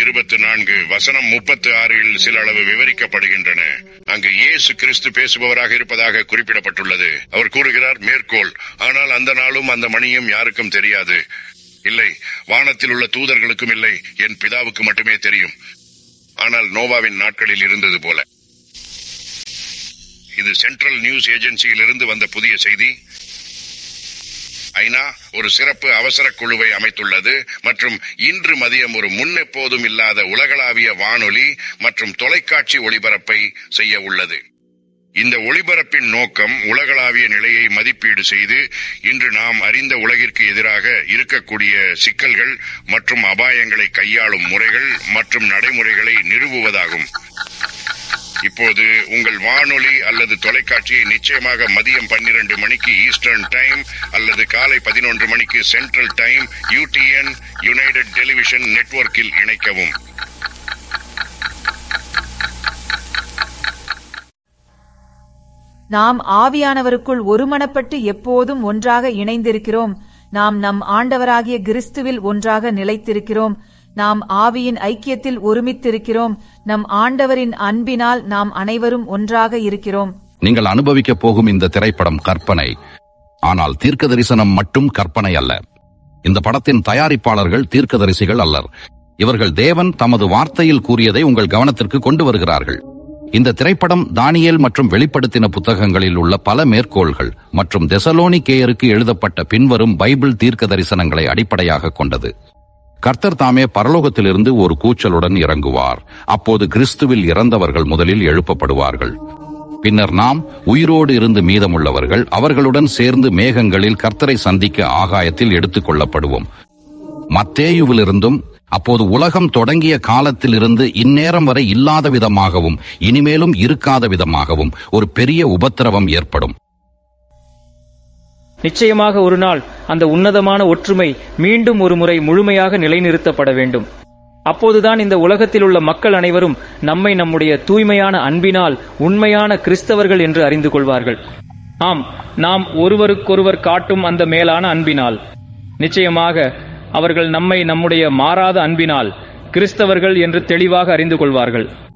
இருபத்தி நான்கு வசனம் முப்பத்து ஆறில் சில அளவு விவரிக்கப்படுகின்றன அங்கு இயேசு கிறிஸ்து பேசுபவராக இருப்பதாக குறிப்பிடப்பட்டுள்ளது அவர் கூறுகிறார் மேற்கோள் ஆனால் அந்த நாளும் அந்த மணியும் யாருக்கும் தெரியாது இல்லை வானத்தில் உள்ள தூதர்களுக்கும் இல்லை என் பிதாவுக்கு மட்டுமே தெரியும் ஆனால் நோவாவின் நாட்களில் இருந்தது போல இது சென்ட்ரல் நியூஸ் ஏஜென்சியிலிருந்து வந்த புதிய செய்தி ஐநா ஒரு சிறப்பு அவசர குழுவை அமைத்துள்ளது மற்றும் இன்று மதியம் ஒரு முன்னெப்போதும் இல்லாத உலகளாவிய வானொலி மற்றும் தொலைக்காட்சி ஒளிபரப்பை செய்ய உள்ளது இந்த ஒளிபரப்பின் நோக்கம் உலகளாவிய நிலையை மதிப்பீடு செய்து இன்று நாம் அறிந்த உலகிற்கு எதிராக இருக்கக்கூடிய சிக்கல்கள் மற்றும் அபாயங்களை கையாளும் முறைகள் மற்றும் நடைமுறைகளை நிறுவுவதாகும் இப்போது உங்கள் வானொலி அல்லது தொலைக்காட்சியை நிச்சயமாக மதியம் பன்னிரண்டு மணிக்கு ஈஸ்டர்ன் டைம் அல்லது காலை பதினொன்று மணிக்கு central time UTN united television நெட்வொர்க்கில் இணைக்கவும் நாம் ஆவியானவருக்குள் ஒருமனப்பட்டு எப்போதும் ஒன்றாக இணைந்திருக்கிறோம் நாம் நம் ஆண்டவராகிய கிறிஸ்துவில் ஒன்றாக நிலைத்திருக்கிறோம் நாம் ஆவியின் ஐக்கியத்தில் ஒருமித்திருக்கிறோம் நம் ஆண்டவரின் அன்பினால் நாம் அனைவரும் ஒன்றாக இருக்கிறோம் நீங்கள் அனுபவிக்கப் போகும் இந்த திரைப்படம் கற்பனை ஆனால் தீர்க்க தரிசனம் மட்டும் கற்பனை அல்ல இந்த படத்தின் தயாரிப்பாளர்கள் தீர்க்கதரிசிகள் அல்லர் இவர்கள் தேவன் தமது வார்த்தையில் கூறியதை உங்கள் கவனத்திற்கு கொண்டு வருகிறார்கள் இந்த திரைப்படம் தானியேல் மற்றும் வெளிப்படுத்தின புத்தகங்களில் உள்ள பல மேற்கோள்கள் மற்றும் தெசலோனிக்கேயருக்கு எழுதப்பட்ட பின்வரும் பைபிள் தீர்க்க தரிசனங்களை அடிப்படையாக கொண்டது கர்த்தர் தாமே பரலோகத்திலிருந்து ஒரு கூச்சலுடன் இறங்குவார் அப்போது கிறிஸ்துவில் இறந்தவர்கள் முதலில் எழுப்பப்படுவார்கள் பின்னர் நாம் உயிரோடு இருந்து மீதமுள்ளவர்கள் அவர்களுடன் சேர்ந்து மேகங்களில் கர்த்தரை சந்திக்க ஆகாயத்தில் எடுத்துக் கொள்ளப்படுவோம் மத்தேயுவிலிருந்தும் அப்போது உலகம் தொடங்கிய காலத்திலிருந்து இந்நேரம் வரை இல்லாத விதமாகவும் இனிமேலும் இருக்காத விதமாகவும் ஒரு பெரிய உபத்திரவம் ஏற்படும் நிச்சயமாக ஒரு நாள் அந்த உன்னதமான ஒற்றுமை மீண்டும் ஒரு முறை முழுமையாக நிலைநிறுத்தப்பட வேண்டும் அப்போதுதான் இந்த உலகத்தில் உள்ள மக்கள் அனைவரும் நம்மை நம்முடைய தூய்மையான அன்பினால் உண்மையான கிறிஸ்தவர்கள் என்று அறிந்து கொள்வார்கள் ஆம் நாம் ஒருவருக்கொருவர் காட்டும் அந்த மேலான அன்பினால் நிச்சயமாக அவர்கள் நம்மை நம்முடைய மாறாத அன்பினால் கிறிஸ்தவர்கள் என்று தெளிவாக அறிந்து கொள்வார்கள்